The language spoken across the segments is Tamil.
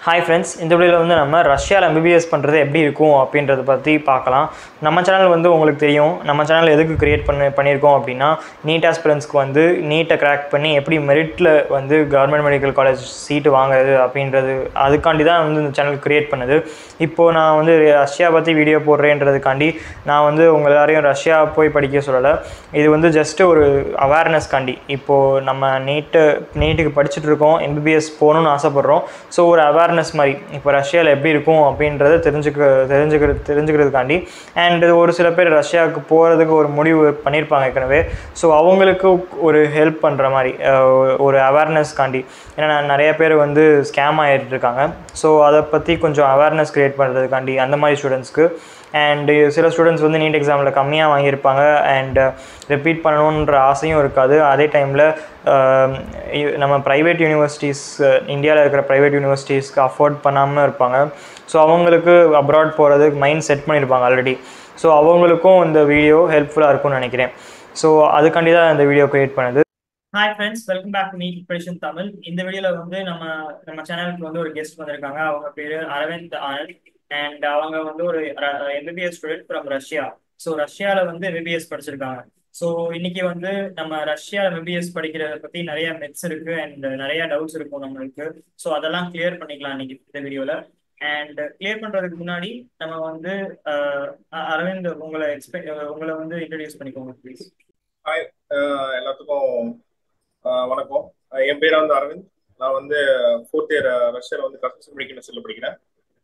ஹாய் ஃப்ரெண்ட்ஸ் இந்த வீடியோவில் வந்து நம்ம ரஷ்யாவில் எம்பிபிஎஸ் பண்ணுறது எப்படி இருக்கும் அப்படின்றத பற்றி பார்க்கலாம் நம்ம சேனல் வந்து உங்களுக்கு தெரியும் நம்ம சேனல் எதுக்கு கிரியேட் பண்ணி பண்ணியிருக்கோம் அப்படின்னா நீட் ஆஸ்பிரன்ஸ்க்கு வந்து நீட்டை கிராக் பண்ணி எப்படி மெரிட்டில் வந்து கவர்மெண்ட் மெடிக்கல் காலேஜ் சீட்டு வாங்குறது அப்படின்றது அதுக்காண்டி தான் வந்து இந்த சேனல் கிரியேட் பண்ணுது இப்போது நான் வந்து ரஷ்யா பற்றி வீடியோ போடுறேன்றதுக்காண்டி நான் வந்து உங்கள் எல்லாரையும் ரஷ்யா போய் படிக்க சொல்லலை இது வந்து ஜஸ்ட்டு ஒரு அவேர்னஸ்காண்டி இப்போது நம்ம நீட்டு நீட்டுக்கு படிச்சுட்டு இருக்கோம் எம்பிபிஎஸ் போகணுன்னு ஆசைப்பட்றோம் ஸோ ஒரு அவேர்னஸ் மாதிரி இப்போ ரஷ்யாவில் எப்படி இருக்கும் அப்படின்றத தெரிஞ்சுக்க தெரிஞ்சுக்கிறது தெரிஞ்சுக்கிறதுக்காண்டி அண்ட் ஒரு சில பேர் ரஷ்யாவுக்கு போகிறதுக்கு ஒரு முடிவு பண்ணியிருப்பாங்க ஏற்கனவே ஸோ அவங்களுக்கு ஒரு ஹெல்ப் பண்ணுற மாதிரி அஹ், ஒரு அவேர்னஸ்காண்டி ஏன்னா நிறைய பேர் வந்து ஸ்கேம் ஆகிட்டு இருக்காங்க ஸோ அதை பற்றி கொஞ்சம் அவேர்னஸ் க்ரியேட் பண்ணுறதுக்காண்டி அந்த மாதிரி ஸ்டூடெண்ட்ஸ்க்கு அண்டு சில ஸ்டூடெண்ட்ஸ் வந்து நீட் எக்ஸாமில் கம்மியாக வாங்கியிருப்பாங்க அண்ட் ரிப்பீட் பண்ணணுன்ற ஆசையும் இருக்காது அதே டைமில் நம்ம ப்ரைவேட் யூனிவர்சிட்டிஸ் இந்தியாவில் இருக்கிற ப்ரைவேட் யூனிவர்சிட்டிஸ்க்கு அஃபோர்ட் பண்ணாமல் இருப்பாங்க ஸோ அவங்களுக்கு அப்ராட் போகிறதுக்கு மைண்ட் செட் பண்ணியிருப்பாங்க ஆல்ரெடி ஸோ அவங்களுக்கும் இந்த வீடியோ ஹெல்ப்ஃபுல்லாக இருக்கும்னு நினைக்கிறேன் ஸோ அதுக்காண்டி தான் இந்த வீடியோ க்ரியேட் பண்ணுது hi friends welcome back to NEET preparation Tamil இந்த வீடியோல வந்து நம்ம நம்ம சேனலுக்கு வந்து ஒரு கெஸ்ட் வந்திருக்காங்க அவங்க பேரு அரவிந்த் ஆனந்த் அண்ட் அவங்க வந்து ஒரு MBBS student from Russia so ரஷ்யால வந்து எம்பிபிஎஸ் படிச்சிருக்காங்க ஸோ இன்னைக்கு வந்து நம்ம ரஷ்யா எம்பிபிஎஸ் படிக்கிறத பத்தி நிறைய மெட்ஸ் இருக்கு அண்ட் நிறைய டவுட்ஸ் இருக்கும் நம்மளுக்கு ஸோ அதெல்லாம் கிளியர் பண்ணிக்கலாம் இன்னைக்கு இந்த வீடியோல அண்ட் கிளியர் பண்றதுக்கு முன்னாடி நம்ம வந்து அஹ், அரவிந்த் உங்களை எக்ஸ்பெ உங்களை வந்து இன்ட்ரடியூஸ் பண்ணிக்கோங்க ப்ளீஸ் ஹாய் அஹ் எல்லாத்துக்கும் அஹ் வணக்கம் அஹ் என் பேர் வந்து அரவிந்த் நான் வந்து ஃபோர்த் இயர் ரஷ்யாவில் வந்து கஸ்டமர் மெடிக்கல் யூனிவர்சிட்டியில் படிக்கிறேன்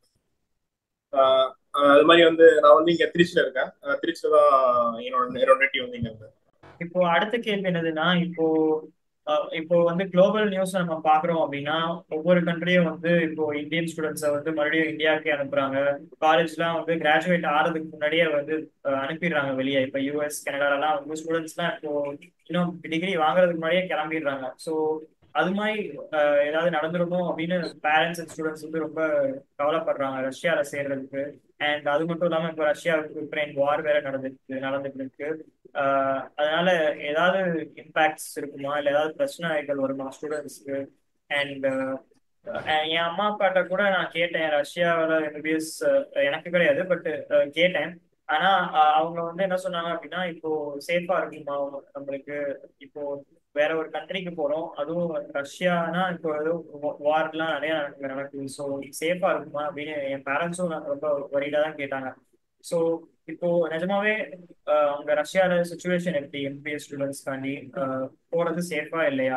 அஹ் அஹ் அது மாதிரி வந்து நான் வந்து இங்கே திருச்சியில் இருக்கேன் அஹ் திருச்சியில் தான் என்னோட என்னோட நேட்டிவ் வந்து இங்கே இருக்கு இப்போ அடுத்த கேள்வி என்னதுன்னா இப்போ அஹ், இப்போ வந்து குளோபல் நியூஸ் நம்ம பாக்குறோம் அப்படின்னா ஒவ்வொரு கண்ட்ரியும் வந்து இப்போ இந்தியன் ஸ்டூடெண்ட்ஸை வந்து மறுபடியும் இந்தியாவுக்கே அனுப்புறாங்க காலேஜ்லாம் வந்து கிராஜுவேட் ஆறதுக்கு முன்னாடியே வந்து அஹ், அனுப்பிடுறாங்க வெளியே இப்போ யூஎஸ் கனடாலலாம் வந்து ஸ்டூடெண்ட்ஸ்லாம் இப்போ இன்னும் டிகிரி வாங்குறதுக்கு முன்னாடியே கிளம்பிடுறாங்க ஸோ அது மாதிரி அஹ், ஏதாவது நடந்துருமோ அப்படின்னு பேரண்ட்ஸ் அண்ட் ஸ்டூடெண்ட்ஸ் வந்து ரொம்ப கவலைப்படுறாங்க ரஷ்யால சேர்றதுக்கு அண்ட் அது மட்டும் இல்லாம இப்போ ரஷ்யா உக்ரைன் வார் வேற நடந்துட்டு நடந்துட்டு இருக்கு ஆஹ் அதனால ஏதாவது இம்பாக்ட்ஸ் இருக்குமா இல்ல ஏதாவது பிரச்சனைகள் வருமா ஸ்டூடெண்ட்ஸ்க்கு அண்ட் என் அம்மா அப்பாட்ட கூட நான் கேட்டேன் ரஷ்யாவில் எம்பிபிஎஸ் எனக்கு கிடையாது பட் கேட்டேன் ஆனா ஆஹ் அவங்க வந்து என்ன சொன்னாங்க அப்படின்னா இப்போ சேஃபா இருக்குமா நம்மளுக்கு இப்போ வேற ஒரு கண்ட்ரிக்கு போறோம் அதுவும் ரஷ்யானா இப்போ ஏதோ வார்லாம் நிறைய நடக்கு- நடக்குது ஸோ சேஃபா இருக்குமா அப்படின்னு என் பேரண்ட்ஸும் ரொம்ப வரிடா தான் கேட்டாங்க ஸோ இப்போ நிஜமாவே ஆஹ் அங்க ரஷ்யால சுச்சுவேஷன் எப்படி எம்பிஎஸ் ஸ்டூடெண்ட்ஸ்க்காண்டி போறது சேஃபா இல்லையா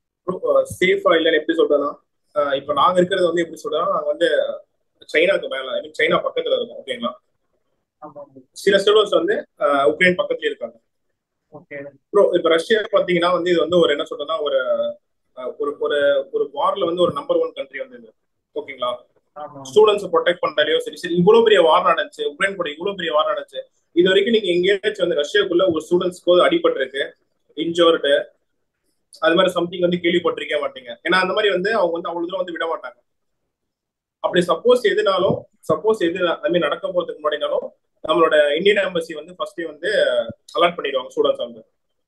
சேஃபா இல்லைன்னு எப்படி சொல்றேன்னா அஹ் இப்போ நாங்கள் இருக்கிறது வந்து எப்படி சொல்றேன்னா நாங்கள் வந்து சைனாக்கு மேலே ஐ மீன் சைனா பக்கத்தில் இருக்கோம் ஓகேங்களா ஆமா சில ஸ்டூடெண்ட்ஸ் வந்து அஹ் உக்ரைன் பக்கத்துலேயே இருக்காங்க ஓகே ப்ரோ இப்போ ரஷ்யா பார்த்தீங்கன்னா வந்து இது வந்து ஒரு என்ன சொல்றேன்னா ஒரு அஹ் ஒரு ஒரு ஒரு வார்ல வந்து ஒரு நம்பர் ஒன் கண்ட்ரி வந்து இது ஓகேங்களா ஆமா ஸ்டூடெண்ட்ஸ் ப்ரொடெக்ட் பண்றாலையோ சரி சரி இவ்வளவு பெரிய வார் நடந்துச்சு உக்ரைன் கூட இவ்வளவு பெரிய வார் நடந்துச்சு இது வரைக்கும் நீங்க எங்கேயாச்சும் வந்து ரஷ்யாக்குள்ள ஒரு ஸ்டூடெண்ட்ஸ்க்கு அடிபட்டிருக்கு இன்ஜோர்டு அது மாதிரி சம்திங் வந்து கேள்விப்பட்டிருக்க மாட்டீங்க ஏன்னா அந்த மாதிரி வந்து அவங்க வந்து அவ்வளவு தூரம் வந்து விட மாட்டாங்க அப்படி சப்போஸ் எதுனாலும் சப்போஸ் எது அது மாதிரி நடக்க போறதுக்கு முன்னாடினாலும் நம்மளோட இந்தியன் எம்பசி வந்து ஃபர்ஸ்டே வந்து அலர்ட் பண்ணிடுவாங்க ஸ்டூடெண்ட்ஸ் வந்து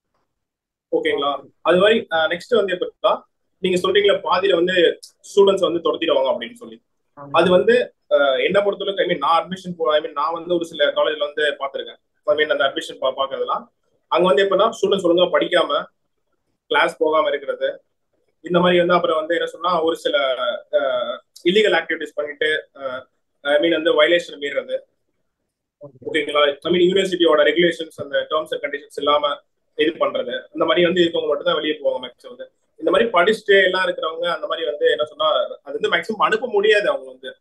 ஓகேங்களா அது மாதிரி நெக்ஸ்ட் வந்து எப்படின்னா நீங்க சொல்றீங்களா பாதியில வந்து ஸ்டூடெண்ட்ஸ் வந்து துரத்திடுவாங்க அப்படின்னு சொல்லி ஆமா. அது வந்து அஹ், என்ன பொறுத்தளவுக்கு ஐ மீன் நான் அட்மிஷன் போ ஐ மீன் நான் வந்து ஒரு சில காலேஜ்ல வந்து பார்த்திருக்கேன் ஐ மீன் அந்த அட்மிஷன் பார்க்கறதுலாம் அங்க வந்து எப்படின்னா ஸ்டூடெண்ட்ஸ் ஒழுங்கா படிக்காம கிளாஸ் போகாம இருக்கிறது இந்த மாதிரி வந்து அப்புறம் வந்து என்ன சொன்னா ஒரு சில இல்லீகல் ஆக்டிவிட்டிஸ் பண்ணிட்டு ஐ மீன் வந்து வயலேஷன் மீறது ஓகேங்களா ஐ மீன் யூனிவர்சிட்டியோட ரெகுலேஷன்ஸ் அந்த டேர்ம்ஸ் அண்ட் கண்டிஷன்ஸ் இல்லாம இது பண்றது இந்த மாதிரி வந்து இருக்கவங்க மட்டும் தான் வெளியே போவாங்க மேக்ஸிமம் வந்து இந்த மாதிரி படிச்சுட்டு எல்லாம் இருக்கிறவங்க அந்த மாதிரி வந்து என்ன சொன்னா அது வந்து மேக்ஸிமம் அனுப்ப முடியாது அவங்க வந்து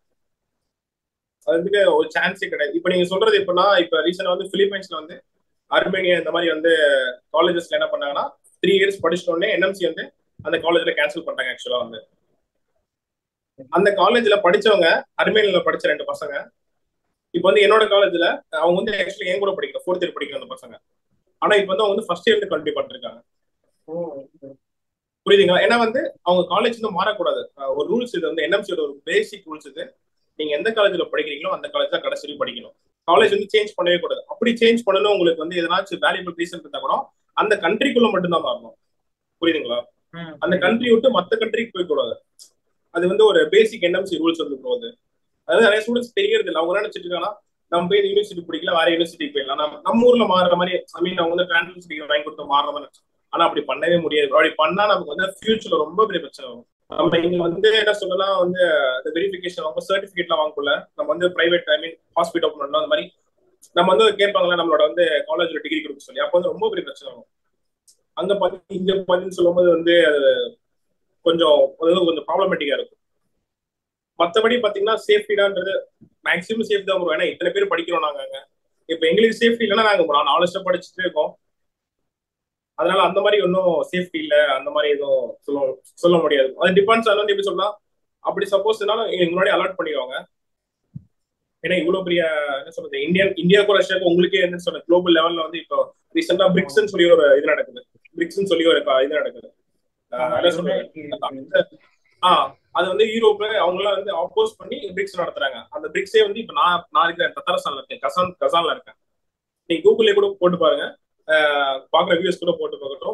அது வந்து ஒரு சான்ஸே கிடையாது இப்ப நீங்க சொல்றது எப்படின்னா இப்ப ரீசெண்டா வந்து பிலிப்பைன்ஸ்ல வந்து அர்மேனியா இந்த மாதிரி வந்து காலேஜஸ்ல என்ன பண்ணாங்கன்னா த்ரீ இயர்ஸ் படிச்சிட்ட உடனே என்எம்சி வந்து அந்த காலேஜ்ல கேன்சல் பண்ணாங்க ஆக்சுவலா வந்து அந்த காலேஜ்ல படிச்சவங்க அர்மேனியால படிச்ச ரெண்டு பசங்க இப்போ வந்து என்னோட காலேஜ்ல அவங்க வந்து ஆக்சுவலி என் கூட படிக்கிற ஃபோர்த் இயர் படிக்கிற அந்த பசங்க ஆனா இப்போ வந்து அவங்க வந்து ஃபர்ஸ்ட் இயர் கல்வி பண்ணிருக்காங்க ஓ புரியுதுங்களா ஏன்னா வந்து அவங்க காலேஜ் வந்து மாறக்கூடாது அஹ் ஒரு ரூல்ஸ் இது வந்து என்எம்சியோட ஒரு பேசிக் ரூல்ஸ் இது நீங்க எந்த காலேஜ்ல படிக்கிறீங்களோ அந்த காலேஜ் தான் கடைசி வரைக்கும் படிக்கணும் காலேஜ் வந்து சேஞ்ச் பண்ணவே கூடாது அப்படி சேஞ்ச் பண்ணணும் உங்களுக்கு வந்து எதனாச்சும் வேல்யூபிள் ரீசன் இருந்தா கூட அந்த கண்ட்ரிக்குள்ள மட்டும்தான் மாறணும் புரியுதுங்களா ம். அந்த கண்ட்ரி விட்டு மத்த கண்ட்ரிக்கு போய் கூடாது அது வந்து ஒரு பேசிக் என்எம்சி ரூல்ஸ் வந்து போகுது அதாவது நிறைய ஸ்டூடெண்ட்ஸ் தெரியறது இல்லை அவங்க என்ன நினைச்சிட்டு இருக்காங்கன்னா நம்ம போய் யூனிவர்சிட்டி பிடிக்கல வேற யூனிவர்சிட்டி போயிடலாம் நம்ம நம்ம ஊர்ல மாறுற மாதிரி ஐ மீன் அவங்க வந்து டிரான்ஸ்ஃபர் டிகிரி வாங்கி கொடுத்து மாறுற மாதிரி நினைச்சு. ஆனா அப்படி பண்ணவே முடியாது அப்படி பண்ணா நமக்கு வந்து ஃபியூச்சர்ல ரொம்ப பெரிய பிரச்சனை வரும் நம்ம இங்க வந்து என்ன சொல்லலாம் வந்து இந்த வெரிஃபிகேஷன் வாங்க சர்டிபிகேட்லாம் வாங்கக்குள்ள நம்ம வந்து பிரைவேட் ஐ மீன் ஹாஸ்பிட்டல் பண்ணணும் அந்த மாதிரி நம்ம வந்து கேட்பாங்களா நம்மளோட வந்து காலேஜ்ல டிகிரி கொடுக்க சொல்லி அப்போ வந்து ரொம்ப பெரிய பிரச்சனை வரும் அங்க பண்ணி இங்க பண்ணின்னு சொல்லும்போது வந்து அது கொஞ்சம் அது கொஞ்சம் ப்ராப்ளமேட்டிக்கா இருக்கும் மத்தபடி பாத்தீங்கன்னா சேஃப்டிடான்றது மேக்ஸிமம் சேஃப்டி தான் வரும் ஏன்னா இத்தனை பேர் படிக்கிறோம் நாங்க அங்க இப்ப எங்களுக்கு சேஃப்டி இல்லைன்னா நாங்க ஒரு நாலு வருஷம் படிச்சுட்டு இருக்கோம் அதனால அந்த மாதிரி ஒன்றும் சேஃப்டி இல்ல அந்த மாதிரி எதுவும் சொல்ல சொல்ல முடியாது அது டிபெண்ட்ஸ் அது வந்து எப்படி சொல்லலாம் அப்படி சப்போஸ்னாலும் எங்களுக்கு முன்னாடி அலர்ட் பண்ணிடுவாங்க ஏன்னா இவ்வளவு பெரிய என்ன சொல்றது இந்தியன் இந்தியாவுக்கும் ரஷ்யாவுக்கும் உங்களுக்கே என்ன சொல்றது குளோபல் லெவல்ல வந்து இப்போ ரீசெண்டா பிரிக்ஸ்ன்னு சொல்லி ஒரு இது நடக்குது பிரிக்ஸ்ன்னு சொல்லி ஒரு க- இது நடக்குது ஆஹ் என்ன சொல்றது ஆ அது வந்து யூரோப்ல அவங்க எல்லாம் வந்து ஆப்போஸ் பண்ணி பிரிக்ஸ் நடத்துறாங்க அந்த பிரிக்ஸே வந்து இப்ப நான் நான் இருக்கிற தத்தரஸ்தான்ல இருக்கேன் கசான் கசான்ல இருக்கேன் நீங்க கூகுள்ல கூட போட்டு பாருங்க ஆஹ் பாக்குற வியூஸ் கூட போட்டு பார்க்கட்டும்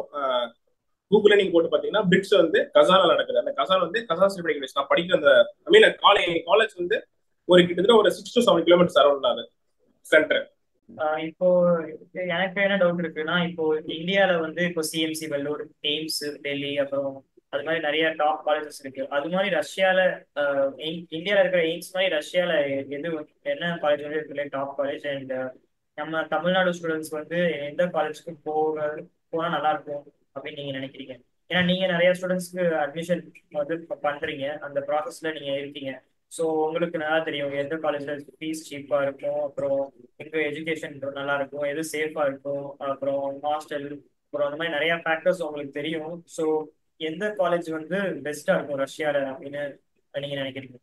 கூகுள்ல நீங்க போட்டு பாத்தீங்கன்னா பிரிக்ஸ் வந்து கசான்ல நடக்குது அந்த கசான் வந்து கசான் ஸ்டேட் மெடிக்கல் நான் படிக்கிற அந்த ஐ மீன் காலேஜ் காலேஜ் வந்து ஒரு கிட்டத்தட்ட ஒரு six to seven kilometre around அது சென்டர் ஆஹ் இப்போ எனக்கு என்ன டவுட் இருக்குன்னா இப்போ இந்தியால வந்து இப்போ சிஎம்சி வெள்ளூர் எய்ம்ஸ் டெல்லி அப்புறம் அது மாதிரி நிறைய டாப் காலேஜஸ் இருக்கு அது மாதிரி ரஷ்யால ஆஹ் இ- இந்தியால இருக்கிற எய்ம்ஸ் மாதிரி ரஷ்யால எது என்ன காலேஜ் வந்து இருக்குல்ல டாப் காலேஜ் அண்ட் நம்ம தமிழ்நாடு ஸ்டூடெண்ட்ஸ் வந்து எந்த காலேஜுக்கு போக போனா நல்லா இருக்கும் அப்படின்னு நீங்க நினைக்கிறீங்க ஏன்னா நீங்க நிறைய ஸ்டூடெண்ட்ஸ்க்கு அட்மிஷன் வந்து ப- பண்றீங்க அந்த ப்ராசஸ்ல நீங்க இருக்கீங்க ஸோ உங்களுக்கு நல்லா தெரியும் எந்த காலேஜ்ல ஃபீஸ் சீப்பா இருக்கும் அப்புறம் எங்க எஜுகேஷன் நல்லா இருக்கும் எது சேஃபா இருக்கும் அப்புறம் ஹாஸ்டல் அப்புறம் அந்த மாதிரி நிறைய ஃபேக்டர்ஸ் உங்களுக்கு தெரியும் ஸோ எந்த காலேஜ் வந்து பெஸ்டா இருக்கும் ரஷ்யால அப்படின்னு நீங்க நினைக்கிறீங்க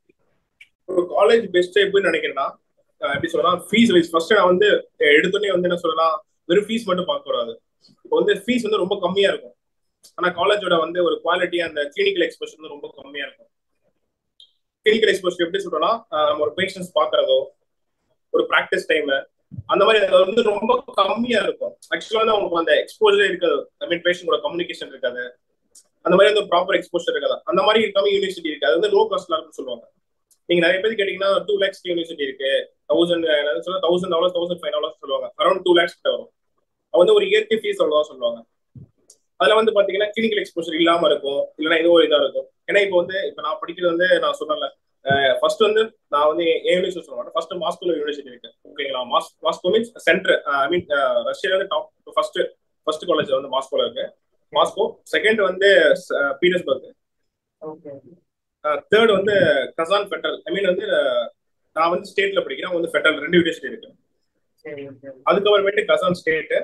ஒரு காலேஜ் பெஸ்ட் எப்படி நினைக்கிறேன்னா அஹ் எப்படி சொல்லலாம் ஃபீஸ் வைஸ் ஃபர்ஸ்ட் நான் வந்து எடுத்தோடனே வந்து என்ன சொல்லலாம் வெறும் ஃபீஸ் மட்டும் பார்க்க கூடாது இப்போ வந்து ஃபீஸ் வந்து ரொம்ப கம்மியா இருக்கும் ஆனா காலேஜோட வந்து ஒரு குவாலிட்டி அந்த கிளினிக்கல் எக்ஸ்போஷர் வந்து ரொம்ப கம்மியா இருக்கும் கிளினிக்கல் எக்ஸ்போஷர் எப்படி சொல்றோம்னா அஹ் நம்ம ஒரு பேஷன்ஸ் பாக்குறதோ ஒரு ப்ராக்டிஸ் டைம் அந்த மாதிரி அது வந்து ரொம்ப கம்மியா இருக்கும் ஆக்சுவலா வந்து அவங்களுக்கு அந்த எக்ஸ்போஜர் இருக்காது ஐ மீன் பேஷண்டோட கம்யூனிகேஷன் இருக்காது அந்த மாதிரி வந்து ப்ராப்பர் எக்ஸ்போஷர் இருக்காது அந்த மாதிரி இருக்காம யூனிவர்சிட்டி இருக்கு அது வந்து லோ காஸ்ட்ல இருக்குன்னு சொல்லுவாங்க நீங்க நிறைய பேர் கேட்டீங்கன்னா டூ லேக்ஸ் யூனிவர்சிட்டி இருக்கு தௌசண்ட் சொல்ல thousand dollars thousand five dollars சொல்லுவாங்க அரௌண்ட் டூ லேக்ஸ் கிட்ட வரும் அது வந்து ஒரு இயற்கை ஃபீஸ் அவ்வளவுதான் சொல்லுவாங்க அதுல வந்து பாத்தீங்கன்னா கிளினிக்கல் எக்ஸ்போஷர் இல்லாம இருக்கும் இல்லைன்னா ஏதோ ஒரு இதா இருக்கும் ஏன்னா இப்போ வந்து இப்போ நான் படிக்கிறது வந்து நான் சொன்னேன்ல ஃபர்ஸ்ட் வந்து நான் வந்து ஏன் யூனிவர்சிட்டி சொல்ல மாட்டேன் ஃபர்ஸ்ட் மாஸ்கோல யூனிவர்சிட்டி இருக்கு ஓகேங்களா மாஸ் Moscow means centre I mean ரஷ்யால வந்து டாப் ஃபர்ஸ்ட் ஃபர்ஸ்ட் காலேஜ் வந்து மாஸ்கோல இருக்கு மாஸ்கோ செகண்ட் வந்து பீட்டர்ஸ்பர்க் ஓகே தேர்ட் வந்து கசான் ஃபெடரல் ஐ மீன் வந்து அஹ், நான் வந்து ஸ்டேட்ல படிக்கிறேன் அவங்க வந்து ஃபெடரல் ரெண்டு யூனிவர்சிட்டி இருக்கு சரி ஓகே அதுக்கப்புறமேட்டு கசான் ஸ்டேட்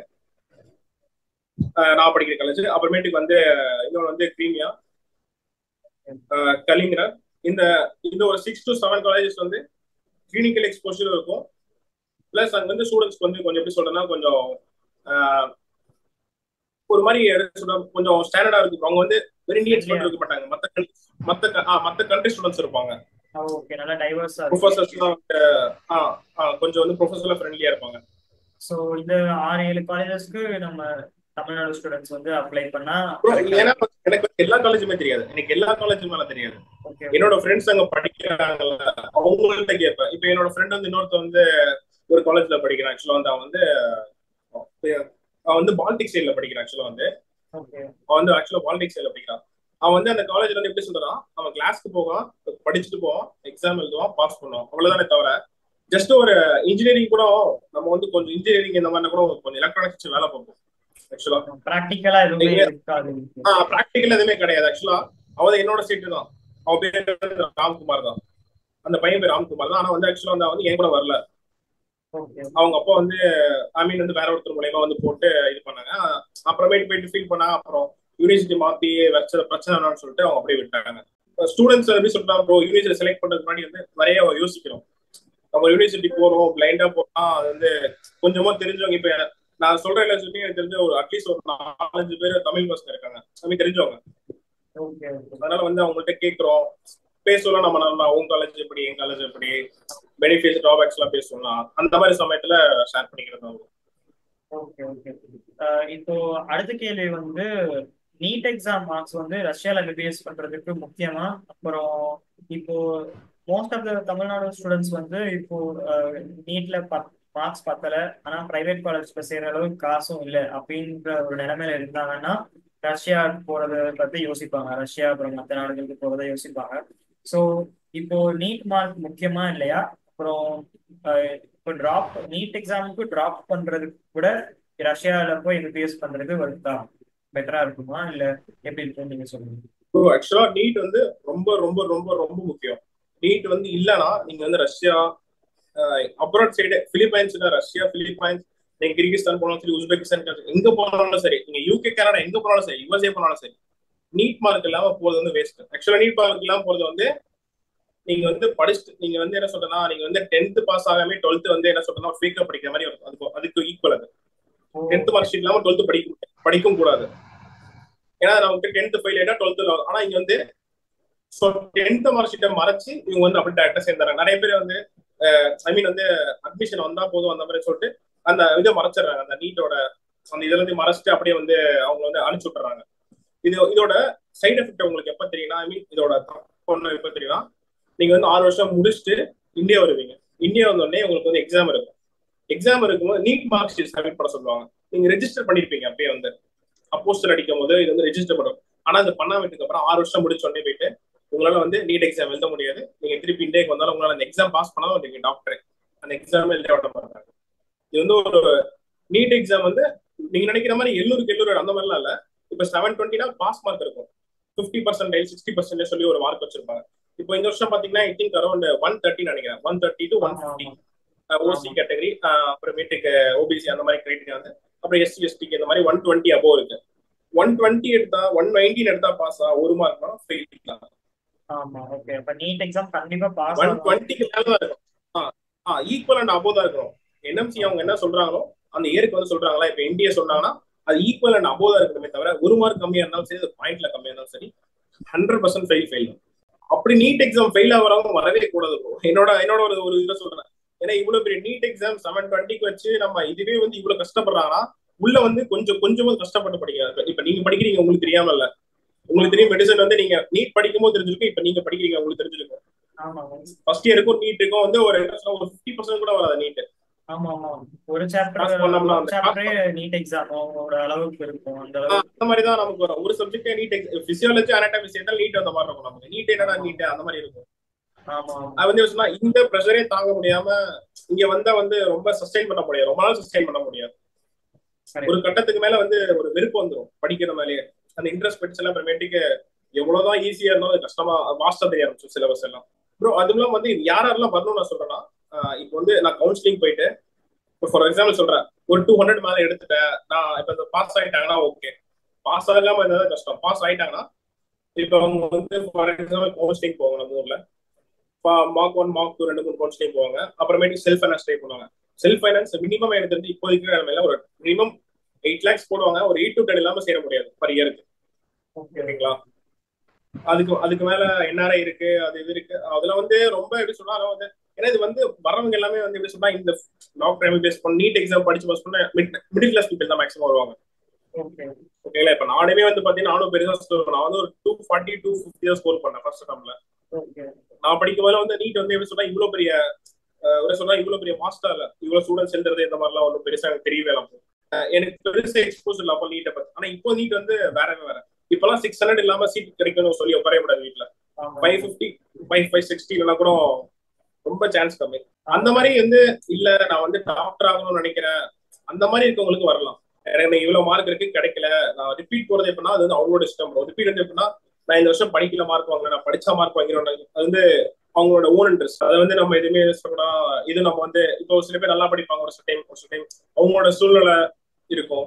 நான் படிக்கிற காலேஜ் அப்புறமேட்டுக்கு வந்து இன்னொன்று வந்து கிரீமியா கலிங்கரா இந்த இந்த ஒரு சிக்ஸ் டு செவன் காலேஜஸ் வந்து கிளினிக்கல் எக்ஸ்போஷர் இருக்கும் பிளஸ் அங்க வந்து ஸ்டூடெண்ட்ஸ்க்கு வந்து கொஞ்சம் எப்படி சொல்றேன்னா கொஞ்சம் ஆஹ், ஒரு மாதிரி என்ன சொல்றது, கொஞ்சம் ஸ்டாண்டர்டா இருக்கும் அவங்க வந்து வெறும் இந்தியன் ஸ்டூடெண்ட் இருக்க மாட்டாங்க மத்த country- மத்த க- ஆ, மத்த கண்ட்ரி ஸ்டூடெண்ட்ஸ் இருப்பாங்க ஓகே நல்லா டைவர்ஸா ப்ரொஃபசர்ஸ்லாம் வந்து ஆ, ஆ, கொஞ்சம் வந்து ப்ரொஃபஸர்ல ஃப்ரெண்ட்லியா இருப்பாங்க ஸோ இந்த ஆறு ஏழு காலேஜஸ்க்கு நம்ம தமிழ்நாடு ஸ்டூடெண்ட்ஸ் வந்து அப்ளை பண்ணா Bro, ஏன்னா எனக்கு வந்து எல்லா காலேஜுமே தெரியாது எனக்கு எல்லா காலேஜும் மேல தெரியாது ஓகே என்னோட ஃப்ரெண்ட்ஸ் அங்க படிக்கிறாங்கல்ல அவங்கள்ட்ட கேட்பேன் இப்ப என்னோட ஃப்ரெண்ட் வந்து இன்னொருத்த வந்து ஒரு காலேஜ்ல படிக்கிறான் ஆக்சுவலா வந்து அவன் வந்து அவன் வந்து பால்டிக் சைட்ல படிக்கிறான் ஆக்சுவலா வந்து ஓகே அவன் வந்து ஆக்சுவலா பாலிடிக்ஸ் சைட்ல படிக்கிறான் அவன் வந்து அந்த காலேஜ்ல வந்து எப்படி சொல்றான் அவன் கிளாஸ்க்கு போவான் படிச்சுட்டு போவான் எக்ஸாம் எழுதுவான் பாஸ் பண்ணுவான் அவ்வளவுதானே தவிர ஜஸ்ட் ஒரு இன்ஜினியரிங் கூட நம்ம வந்து கொஞ்சம் இன்ஜினியரிங் இந்த மாதிரி கூட கொஞ்சம் எலக்ட்ரானிக்ஸ் வேலை பார்ப்போம் ஆக்சுவலா ப்ராக்டிக்கலா எதுவுமே நீங்க- இருக்காது ஆஹ் ப்ராக்டிக்கல் எதுவுமே கிடையாது ஆக்சுவலா அவன் என்னோட சீட்டு தான் அவன் பேர் வந்து ராம்குமார் தான் அந்த பையன் பேர் ராம்குமார் தான் ஆனா வந்து ஆக்சுவலா வந்து அவன் வந்து என் கூட வரல ஓகே அவங்க அப்பா வந்து ஐ மீன் வந்து வேற ஒருத்தர் மூலியமா வந்து போட்டு இது பண்ணாங்க அப்புறமேட்டு போயிட்டு ஃபீல் பண்ணா அப்புறம் யூனிவர்சிட்டி மாத்தி வச்ச பிரச்சனை என்னன்னு சொல்லிட்டு அவங்க அப்படியே விட்டாங்க ஸ்டூடெண்ட்ஸ் எப்படி சொல்றாங்க ப்ரோ யூனிவர்சிட்டி செலக்ட் பண்றதுக்கு முன்னாடி வந்து நிறைய யோசிக்கிறோம் நம்ம யூனிவர்சிட்டி போறோம் பிளைண்டா போனா அது வந்து கொஞ்சமா தெரிஞ்சவங்க இப்ப நான் சொல்றேன் சொல்லி எனக்கு தெரிஞ்ச ஒரு அட்லீஸ்ட் ஒரு நாலஞ்சு பேர் தமிழ் பசங்க இருக்காங்க தமிழ் தெரிஞ்சவங்க ஓகே ஓகே அதனால வந்து அவங்கள்ட்ட கேட்கிறோம் பேசலாம் நம்ம நல்லா உங்க காலேஜ் எப்படி என் காலேஜ் எப்படி பெனிஃபிட்ஸ் ட்ராபேக்ஸ் எல்லாம் பேசலாம் அந்த மாதிரி சமயத்துல ஷேர் பண்ணிக்கிறது தான் ஓகே ஓகே இப்போ அடுத்த கேள்வி வந்து நீட் எக்ஸாம் மார்க்ஸ் வந்து ரஷ்யால எம்பிபிஎஸ் பண்றதுக்கு முக்கியமா அப்புறம் இப்போ most of the Tamil Nadu students வந்து இப்போ நீட்ல மார்க்ஸ் பத்தல ஆனா பிரைவேட் காலேஜ்ல சேர்ற அளவுக்கு காசும் இல்லை அப்படின்ற ஒரு நிலைமையில இருந்தாங்கன்னா ரஷ்யா போறத பத்தி யோசிப்பாங்க ரஷ்யா அப்புறம் மற்ற நாடுகளுக்கு போறதை யோசிப்பாங்க ஸோ இப்போ நீட் மார்க் முக்கியமா இல்லையா அப்புறம் அஹ், இப்போ டிராப் நீட் எக்ஸாமுக்கு டிராப் பண்றதுக்கு கூட ரஷ்யால போய் எம்பிபிஎஸ் பண்றது வருதா பெட்டரா இருக்குமா இல்ல எப்படி இருக்கும்னு நீங்க சொல்லுங்க ப்ரோ ஆக்சுவலா நீட் வந்து ரொம்ப ரொம்ப ரொம்ப ரொம்ப முக்கியம் நீட் வந்து இல்லைன்னா நீங்க வந்து Russia abroad side Philippines Russia Philippines நீங்க கிர்கிஸ்தான் போனாலும் சரி உஸ்பெகிஸ்தான் country, எங்க போனாலும் சரி நீங்க யூகே கனடா எங்க போனாலும் சரி யுஎஸ்ஏ போனாலும் சரி நீட் மார்க் இல்லாம போறது வந்து வேஸ்ட் ஆக்சுவலா நீட் மார்க் இல்லாம போறது வந்து நீங்க வந்து படிச்சுட்டு நீங்க வந்து என்ன சொல்றேன்னா நீங்க வந்து டென்த் பாஸ் ஆகாம டுவெல்த் வந்து என்ன சொல்றேன்னா ஃபேக்கா படிக்கிற மாதிரி இருக்கும் அதுக்கு அதுக்கு ஈக்குவல் அது டென்த் மார்க் ஷீட் இல்லாம டுவெல்த் படிக்க படிக்கவும் கூடாது ஏன்னா நமக்கு டென்த் ஃபெயில் ஆயிட்டா டுவெல்த் ஆனா இங்க வந்து ஸோ டென்த் மார்க் ஷீட்டை மறைச்சு இவங்க வந்து அப்படி டேரக்டா சேர்ந்துறாங்க நிறைய பேர் வந்து ஐ மீன் வந்து அட்மிஷன் வந்தா போதும் அந்த மாதிரி சொல்லிட்டு அந்த இதை மறைச்சிடுறாங்க அந்த நீட்டோட அந்த இதுல இருந்து மறைச்சிட்டு அப்படியே வந்து அவங்க வந்து அனுப்பிச்சு விட்டுறாங்க இது இதோட சைடு எஃபெக்ட் உங்களுக்கு எப்ப தெரியும்னா ஐ மீன் இதோட தப்பு எப்ப தெரியும்னா நீங்க வந்து ஆறு வருஷம் முடிச்சுட்டு இந்தியா வருவீங்க இந்தியா வந்தோடனே உங்களுக்கு வந்து எக்ஸாம் இருக்கும் எக்ஸாம் இருக்கும்போது நீட் மார்க் ஷீட் சப்மிட் பண்ண சொல்லுவாங்க நீங்க ரெஜிஸ்டர் பண்ணிருப்பீங்க அப்பயே வந்து அப்போஸ்டர் அடிக்கும் போது இது வந்து ரெஜிஸ்டர் பண்ணும் ஆனா அது பண்ணாமட்டுக்கு அப்புறம் ஆறு வருஷம் முடிச்ச உடனே போயிட்டு உங்களால வந்து நீட் எக்ஸாம் எழுத முடியாது நீங்க திருப்பி இந்தியாவுக்கு வந்தாலும் உங்களால அந்த எக்ஸாம் பாஸ் பண்ணாலும் நீங்க டாக்டர் அந்த எக்ஸாம் எழுத விட மாட்டாங்க இது வந்து ஒரு நீட் எக்ஸாம் வந்து நீங்க நினைக்கிற மாதிரி எல்லூருக்கு எல்லூர் அந்த மாதிரிலாம் இல்ல இப்ப செவன் டுவெண்ட்டினா பாஸ் மார்க் இருக்கும் ஃபிஃப்டி பர்சன்டேஜ் சிக்ஸ்டி பர்சன்டேஜ் சொல்லி ஒரு மார்க் வச்சிருப்பாங்க இப்போ இந்த வருஷம் பாத்தீங்கன்னா I think around one thirty நினைக்கிறேன் one thirty to one fifty OC category அப்புறமேட்டுக்கு ஓபிசி அந்த மாதிரி கிரைட்டீரியா வந்து அப்புறம் எஸ்சி எஸ்டிக்கு இந்த மாதிரி ஒன் டுவெண்ட்டி அபோவ் இருக்கு ஒன் டுவெண்ட்டி எடுத்தா ஒன் நைன்டீன் எடுத்தா பாஸ் ஆ ஒரு மார்க் தான் ஃபெயில் ஆமா ஓகே அப்ப நீட் எக்ஸாம் கண்டிப்பா பாஸ் ஒன் டுவெண்ட்டிக்கு மேல தான் இருக்கும் ஆ ஈக்குவல் அண்ட் அபோவ் தான் இருக்கணும் என்எம்சி அவங்க என்ன சொல்றாங்களோ அந்த இயருக்கு வந்து சொல்றாங்களா இப்ப என்டிஏ சொன்னாங்கன்னா அது ஈக்குவல் அண்ட் அபோவ் தான் இருக்கணுமே தவிர ஒரு மார்க் கம்மியா இருந்தாலும் சரி பாயிண்ட்ல கம்மியா இருந்தாலும் சரி ஹண்ட்ரட் பர்சன்ட் ஃபெயில் ஃபெயில் அப்படி நீட் எக்ஸாம் ஃபெயில் ஆகிறவங்க வரவே கூடாது bro. என்னோட என்னோட ஒரு ஒரு இதை சொல்றேன் ஏன்னா இவ்வளவு பெரிய நீட் எக்ஸாம் செவன் டுவெண்ட்டிக்கு வச்சு நம்ம இதுவே வந்து இவ்வளவு கஷ்டப்படுறாங்கன்னா உள்ள வந்து கொஞ்சம் கொஞ்சமாவது கஷ்டப்பட்டு படிக்கிறாங்க இப்ப நீங்க படிக்கிறீங்க உங்களுக்கு தெரியாம இல்ல உங்களுக்கு தெரியும் மெடிசன் வந்து நீங்க நீட் படிக்கும் போது தெரிஞ்சிருக்கும் இப்ப நீங்க படிக்கிறீங்க உங்களுக்கு தெரிஞ்சிருக்கும் ஆமா ஃபர்ஸ்ட் இயருக்கும் நீட்டுக்கும் வந்து ஒரு என்ன சொல்ல, ஒரு ஃபிஃப்டி பர்சன்ட் கூட வராது நீட் ஆமா ஆமா ஒரு சாப்டர் Pass பண்ணோம்னா ஒரு அந்த சாப்டரே நீட் எக்ஸாம் அவங்களோட அளவுக்கு இருக்கும் அந்த அளவுக்கு அந்த மாதிரி தான் நமக்கு வரும் ஒரு சப்ஜெக்ட் நீட் பிசியாலஜி அனாட்டமி சேர்த்தா நீட் அந்த மாதிரி இருக்கும் நமக்கு நீட் என்னடா நீட் அந்த மாதிரி இருக்கும் ஆமா அது வந்து சொன்னா இந்த ப்ரெஷரே தாங்க முடியாம இங்க வந்தா வந்து ரொம்ப சஸ்டைன் பண்ண முடியாது ரொம்ப நாள் சஸ்டைன் பண்ண முடியாது சரி ஒரு கட்டத்துக்கு மேல வந்து ஒரு வெறுப்பு வந்துடும் படிக்கிற மேலேயே அந்த இன்ட்ரெஸ்ட் படிச்சு எல்லாம் அப்புறமேட்டுக்கு எவ்வளவுதான் ஈஸியா இருந்தாலும் அது கஷ்டமா வாஸ்டா தெரிய ஆரம்பிச்சு சிலபஸ் எல்லாம் ப்ரோ அதுலாம் வந்து யார் யாரெல்லாம் வரணும்னு நான் சொல்றேன்னா ஆஹ் இப்போ வந்து நான் கவுன்சிலிங் போயிட்டு ஃபார் எக்ஸாம்பிள் சொல்றேன் ஒரு டூ ஹண்ட்ரட் மேல எடுத்துட்டேன் நான் இப்ப இந்த பாஸ் ஆயிட்டாங்கன்னா ஓகே பாஸ் ஆகாம இருந்தா கஷ்டம் பாஸ் ஆயிட்டாங்கன்னா இப்ப அவங்க வந்து ஃபார் எக்ஸாம்பிள் கவுன்சிலிங் போவாங்க நம்ம ஊர்ல மார்க் ஒன் மார்க் டூ ரெண்டு மூணு கவுன்சிலிங் போவாங்க அப்புறமேட்டு செல்ஃப் ஃபைனான்ஸ் ட்ரை பண்ணுவாங்க செல்ஃப் ஃபைனான்ஸ் மினிமம் எனக்கு தெரிஞ்சு இப்போ இருக்கிற நிலைமையில ஒரு மினிமம் எயிட் லேக்ஸ் போடுவாங்க ஒரு எயிட் டு டென் இல்லாம சேர முடியாது பர் இயருக்கு ஓகே ஓகேங்களா அதுக்கு அதுக்கு மேல என்ஆர்ஐ இருக்கு அது இது இருக்கு அதுல வந்து ரொம்ப எப்படி சொன்னா அதெல்லாம் வந்து ஏன்னா இது வந்து வரவங்க எல்லாமே வந்து எப்படி சொன்னா இந்த டாக்டர் எம்பிபிஎஸ் பண்ண நீட் எக்ஸாம் படிச்சு பாஸ் பண்ண மிடில் கிளாஸ் பீப்பிள் தான் மேக்ஸிமம் வருவாங்க ஓகே ஓகேங்களா இப்ப நானுமே வந்து பாத்தீங்கன்னா நானும் பெருசா ஸ்கோர் நான் வந்து ஒரு டூ ஃபார்ட்டி டூ ஃபிஃப்டி தான் ஸ்கோர் பண்ணேன் ஃபர்ஸ்ட் டேர்ம்ல ஓகே நான் படிக்கும் போது வந்து நீட் வந்து எப்படி சொன்னா இவ்வளவு பெரிய அஹ், ஒரு சொன்னா இவ்வளவு பெரிய மாஸ்டர் இல்ல இவ்வளவு ஸ்டூடெண்ட்ஸ் எழுதுறது இந்த மாதிரிலாம் ஒன்றும் பெருசா எனக்கு தெரியவே இல்லை அப்போ. அஹ், எனக்கு பெருசா எக்ஸ்போஸ் இல்லை அப்போ நீட்டை பத்தி ஆனா இப்போ நீட் வந்து வேறவே வேற இப்பெல்லாம் சிக்ஸ் ஹண்ட்ரட் இல்லாம சீட் கிடைக்கணும்னு சொல்லி உட்கார முடியாது வீட்டுல ஆமா five fifty five five sixty இல்லைனா கூட ரொம்ப சான்ஸ் கம்மி அந்த மாதிரி வந்து இல்ல நான் வந்து டாக்டர் ஆகணும்னு நினைக்கிறேன் அந்த மாதிரி இருக்கவங்களுக்கு வரலாம் எனக்கு இவ்வளவு மார்க் இருக்கு கிடைக்கல நான் ரிப்பீட் போறது எப்படின்னா அது வந்து அவங்களோட இஷ்டம் ரிப்பீட் வந்து எப்படின்னா நான் இந்த வருஷம் படிக்கல மார்க் வாங்கல நான் படிச்சா மார்க் வாங்கிறோம் அது வந்து அவங்களோட ஓன் இன்ட்ரெஸ்ட் அதை வந்து நம்ம எதுவுமே சொல்லணும்னா இது நம்ம வந்து இப்போ சில பேர் நல்லா படிப்பாங்க ஒரு சில டைம் ஒரு சில டைம் அவங்களோட சூழ்நிலை இருக்கும்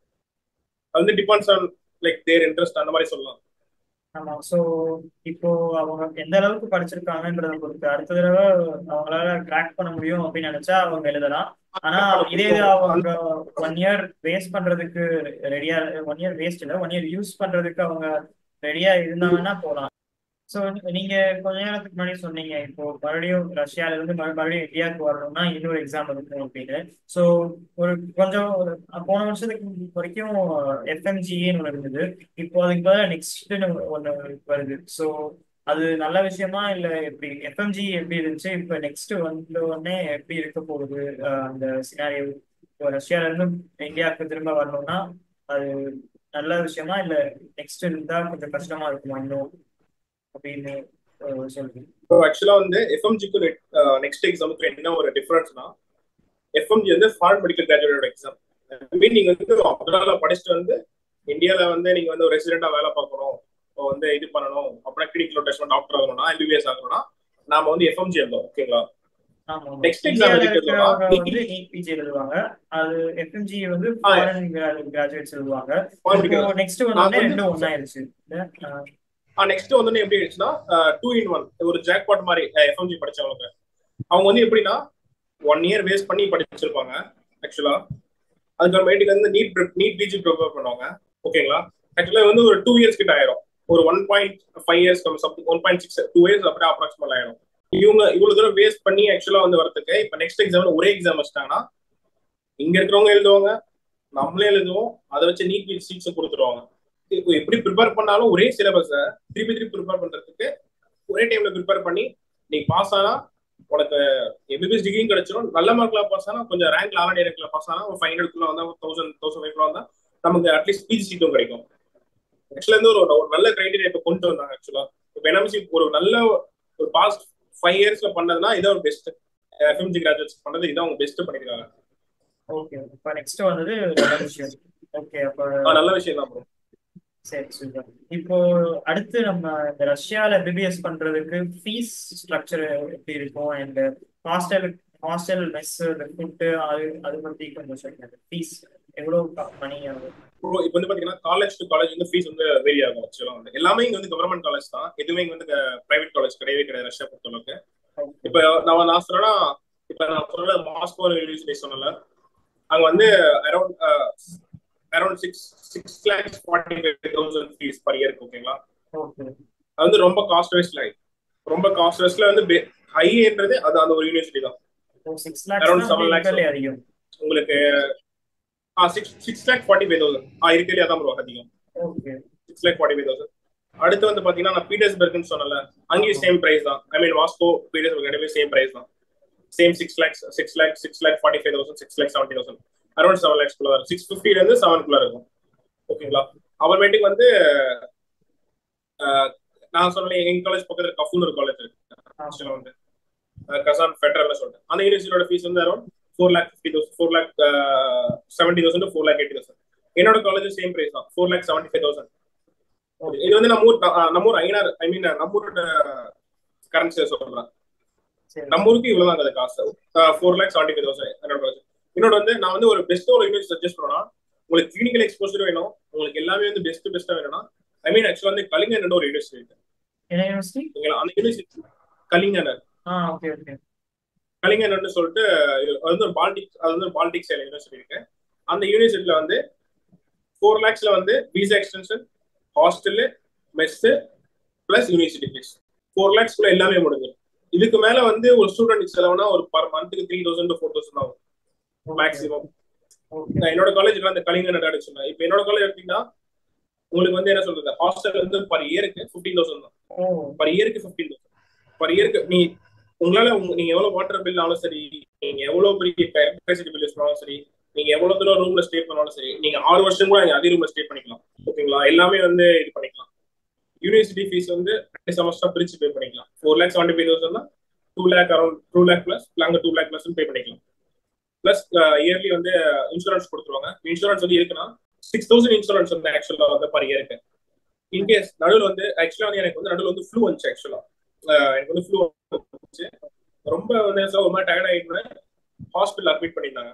அது வந்து depends on like their interest அந்த மாதிரி சொல்லலாம் ஆமா சோ இப்போ அவங்க எந்த அளவுக்கு படிச்சிருக்காங்கன்றத பொறுத்து அடுத்த தடவை அவங்களால கிராக் பண்ண முடியும் அப்படின்னு நினைச்சா அவங்க எழுதலாம் ஆனா இதே இது அவங்க ஒன் இயர் வேஸ்ட் பண்றதுக்கு ரெடியா ஒன் இயர் வேஸ்ட் இல்ல ஒன் இயர் யூஸ் பண்றதுக்கு அவங்க ரெடியா இருந்தாங்கன்னா போகலாம் ஸோ நீங்க கொஞ்ச நேரத்துக்கு முன்னாடி சொன்னீங்க இப்போ மறுபடியும் ரஷ்யால இருந்து மறு- மறுபடியும் இந்தியாவுக்கு வரணும்னா இன்னொரு எக்ஸாம் இருக்கும் அப்படின்னு ஸோ ஒரு கொஞ்சம் ஒரு போன வருஷத்துக்கு வரைக்கும் எஃப்எம்ஜிஏன்னு ஒன்று இருந்தது இப்போ அதுக்கு பதிலாக நெக்ஸ்ட்னு ஒன்று வருது ஸோ அது நல்ல விஷயமா இல்ல எப்படி எஃப்எம்ஜி எப்படி இருந்துச்சு இப்ப நெக்ஸ்ட் வந்த உடனே எப்படி இருக்க போகுது அஹ் அந்த சினாரியோ இப்போ ரஷ்யால இருந்து இந்தியாவுக்கு திரும்ப வரணும்னா அது நல்ல விஷயமா இல்ல நெக்ஸ்ட் இருந்தா கொஞ்சம் கஷ்டமா இருக்குமா இன்னும் அப்படின்னு அஹ் சொல்லுங்க இப்போ ஆக்சுவலா வந்து எஃப்எம்ஜிக்கு நெக்ஸ்ட் எக்ஸாமுக்கு என்ன ஒரு டிஃபரன்ஸ்னா எஃப்எம்ஜி வந்து ஃபாரின் மெடிக்கல் கிராஜுவேட்டோட எக்ஸாம் மீன் நீங்க வந்து அப்ராட்ல படிச்சுட்டு வந்து இந்தியால வந்து நீங்க வந்து ஒரு ரெசிடென்டா வேலை பார்க்கணும் இப்போ வந்து இது பண்ணணும் அப்புறம் கிளினிக்கல் டெஸ்ட் டாக்டர் ஆகணும்னா எம்பிபிஎஸ் ஆகணும்னா நாம வந்து எஃப்எம்ஜி எழுதோம் ஓகேங்களா ஆமா ஆமா. Next exam இந்தியால எதுக்கு இருக்கிறவங்க எழுதுவா? வந்து நீட் பிஜி எழுதுவாங்க அது எஃப்எம்ஜி வந்து ஆ. ஃபாரின் கிராஜுவேட்ஸ் எழுதுவாங்க Foreign இப்போ medical- நெக்ஸ்ட் வந்து நான் வந்து- ரெண்டும் ஒன்னாயிருச்சு நெக்ஸ்ட் வந்து எப்படி ஆயிடுச்சுன்னா டூ இன் ஒன் ஒரு ஜாக்பாட் மாதிரி எஃப்எம்ஜி படிச்சவங்க அவங்க வந்து எப்படின்னா ஒன் இயர் வேஸ்ட் பண்ணி படிச்சிருப்பாங்க ஆக்சுவலா அதுக்கப்புறமேட்டுக்கு வந்து நீட் நீட் பிஜி ப்ரிப்பேர் பண்ணுவாங்க ஓகேங்களா ஆக்சுவலா வந்து ஒரு டூ இயர்ஸ் கிட்ட ஆயிரும் ஒரு one point five years something one point six two years அப்படியே அப்ராக்சிமேட் ஆயிரும் இவங்க இவ்வளவு தூரம் வேஸ்ட் பண்ணி ஆக்சுவலா வந்து வரதுக்கு இப்ப நெக்ஸ்ட் எக்ஸாம் ஒரே எக்ஸாம் வச்சிட்டாங்கன்னா இங்க இருக்கிறவங்க எழுதுவாங்க நம்மளே எழுதுவோம் அதை வச்சு நீட் பிஜி சீட்ஸ் கொடுத்துருவாங்க இப்போ எப்படி ப்ரிப்பேர் பண்ணாலும் ஒரே சிலபஸை திருப்பி திருப்பி ப்ரிப்பேர் பண்றதுக்கு ஒரே டைம்ல ப்ரிப்பேர் பண்ணி நீ பாஸ் ஆனா உனக்கு எம்பிபிஎஸ் டிகிரியும் கிடைச்சிடும் நல்ல மார்க்ல பாஸ் ஆனா கொஞ்சம் ரேங்க்ல ஆறாம் ரேங்க்ல பாஸ் ஆனா ஒரு ஃபைவ் ஹண்ட்ரட்குள்ள வந்தா தௌசண்ட் தௌசண்ட் ஃபைவ்ல வந்தா நமக்கு அட்லீஸ்ட் பிஜி சீட்டும் கிடைக்கும் ஆக்சுவலா இருந்து ஒரு ஒரு நல்ல கிரைடீரியா இப்போ கொண்டு வந்தாங்க ஆக்சுவலா இப்போ என்எம்சி ஒரு நல்ல ஒரு பாஸ்ட் ஃபைவ் இயர்ஸ்ல பண்ணதுன்னா இதான் ஒரு பெஸ்ட் எஃப்எம்ஜி கிராஜுவேட்ஸ் பண்ணது இதான் அவங்க பெஸ்ட் பண்ணிருக்காங்க ஓகே இப்போ நெக்ஸ்ட் வந்தது நல்ல விஷயம் ஓகே அப்போ ஆஹ் நல்ல விஷயம் தான் bro. சரி சூப்பர் இப்போ அடுத்து நம்ம இந்த ரஷ்யால எம்பிபிஎஸ் பண்றதுக்கு ஃபீஸ் ஸ்ட்ரக்சர் எப்படி இருக்கும் and hostel hostel mess food அது அது பத்தி கொஞ்சம் சொல்லுங்க ஃபீஸ் எவ்வளவு மணி ஆகும் இப்போ இப்போ வந்து பாத்தீங்கன்னா காலேஜ் டு காலேஜ் வந்து ஃபீஸ் வந்து வேரி ஆகும் ஆக்சுவலா வந்து எல்லாமே இங்க வந்து கவர்மெண்ட் காலேஜ் தான் எதுவுமே இங்க வந்து பிரைவேட் காலேஜ் கிடையவே கிடையாது ரஷ்யா பொறுத்தளவுக்கு இப்ப நான் நான் சொன்னா இப்ப நான் சொன்ன மாஸ்கோ யூனிவர்சிட்டி சொன்னல அங்க வந்து around around six six lakhs forty five thousand fees per இயருக்கு ஓகேங்களா ஓகே அது வந்து ரொம்ப காஸ்ட் வைஸ்ல ரொம்ப காஸ்ட் வைஸ்ல வந்து ஹைன்றது அது அந்த ஒரு யூனிவர்சிட்டி தான் six Around seven lakhs. Lakhs அதிகம் உங்களுக்கு ஆ six six lakh forty five thousand ஆ இருக்கிறதே அதான் ப்ரோ அதிகம் okay six lakh forty five thousand அடுத்து வந்து பாத்தீங்கன்னா நான் பீட்டர்ஸ்பர்க்னு சொன்னல அங்கேயும் சேம் பிரைஸ் தான் ஐ மீன் வாஸ்கோ பீட்டர்ஸ்பர்க் ரெண்டுமே சேம் பிரைஸ் தான் same six lakhs six lakh six lakh forty five thousand six lakh seventy thousand around seven lakhs குள்ள வரும் சிக்ஸ் ஃபிஃப்டில இருந்து செவன் குள்ள இருக்கும் ஓகேங்களா அப்புறமேட்டுக்கு வந்து அஹ், நான் சொன்ன எங்க காலேஜ் பக்கத்துல கஃபூன் ஒரு காலேஜ் இருக்கு ஆக்சுவலா வந்து அஹ், கசான் ஃபெடரல்னு சொல்லிட்டு அந்த யூனிவர்சிட்டியோட ஃபீஸ் வந்து around four lakh fifty thousand four lakh seventy thousand four lakh eighty thousand என்னோட காலேஜ் சேம் பிரைஸ் தான் four lakh seventy five thousand இது வந்து நம்ம ஊர் அஹ், நம்ம ஊர் ஐநார் ஐ மீன் நம்ம ஊரோட கரன்சியை சொல்றேன் சரி நம்ம ஊருக்கு இவ்வளவுதான் அது காசு four lakh seventy five thousand என்னோட காலேஜ் இன்னொரு வந்து நான் வந்து ஒரு பெஸ்ட் ஒரு யூனிவர்சிட்டி சஜஸ்ட் பண்ணா உங்களுக்கு கிளினிக்கல் எக்ஸ்போசர் வேணும் உங்களுக்கு எல்லாமே வந்து பெஸ்ட் பெஸ்டா வேணும்னா ஐ மீன் ஆக்சுவலா வந்து கலிங்கன் ஒரு யூனிவர்சிட்டி இருக்கு என்ன யூனிவர்சிட்டி ஓகேங்களா அந்த யூனிவர்சிட்டி கலிங்கன் ஆ ஓகே ஓகே கலிங்கன்னு சொல்லிட்டு இது அது வந்து ஒரு பாலிடிக்ஸ் அது வந்து ஒரு பாலிடிக்ஸ் யூனிவர்சிட்டி இருக்கு அந்த யூனிவர்சிட்டியில வந்து ஃபோர் லேக்ஸ்ல வந்து visa extension hostel mess plus university fees four லேக்ஸ்க்குள்ள எல்லாமே முடிஞ்சிடும் இதுக்கு மேல வந்து ஒரு ஸ்டூடெண்ட் செலவுனா ஒரு பர் மந்த்துக்கு த்ரீ தௌசண்ட் ஃபோர் தௌசண்ட் ஆகும் மேக்ஸிமம் ஓகே நான் என்னோட காலேஜ்ல அந்த கலிங்கன் நடாடு சொன்னேன் இப்போ என்னோட காலேஜ் எடுத்தீங்கன்னா உங்களுக்கு வந்து என்ன சொல்றது ஹாஸ்டல் வந்து பர் இயருக்கு ஃபிஃப்டீன் தௌசண்ட் தான் ஓ பர் இயருக்கு ஃபிஃப்டீன் தௌசண்ட் பர் இயருக்கு நீ உங்களால உங்க- நீங்க எவ்வளவு வாட்டர் பில்னாலும் சரி நீங்க எவ்வளவு பெரிய எலக்ட்ரிசிட்டி பில் யூஸ் பண்ணாலும் சரி நீங்க எவ்வளவு தூரம் ரூம்ல ஸ்டே பண்ணாலும் சரி நீங்க ஆறு வருஷம் கூட நீங்க அதே ரூம்ல ஸ்டே பண்ணிக்கலாம் ஓகேங்களா எல்லாமே வந்து இது பண்ணிக்கலாம் யூனிவர்சிட்டி ஃபீஸ் வந்து ரெண்டு செமஸ்டர் பிரிச்சு பே பண்ணிக்கலாம் four lakh seventy five thousand two lakh around two lakh plus நாங்க டூ லேக் பிளஸ் பே பண்ணிக்கலாம் பிளஸ் இயர்லி வந்து இன்சூரன்ஸ் கொடுத்துருவாங்க இன்சூரன்ஸ் வந்து இருக்குன்னா சிக்ஸ் தௌசண்ட் இன்சூரன்ஸ் வந்து ஆக்சுவலா வந்து பர் இயருக்கு இன்கேஸ் நடுவில் வந்து ஆக்சுவலா வந்து எனக்கு வந்து நடுவில் வந்து ஃப்ளூ வந்துச்சு ஆக்சுவலா எனக்கு வந்து ஃப்ளூ வந்துச்சு ரொம்ப வந்து ஒரு மாதிரி டயர்ட் ஆகிட்டு ஹாஸ்பிட்டல் அட்மிட் பண்ணியிருந்தாங்க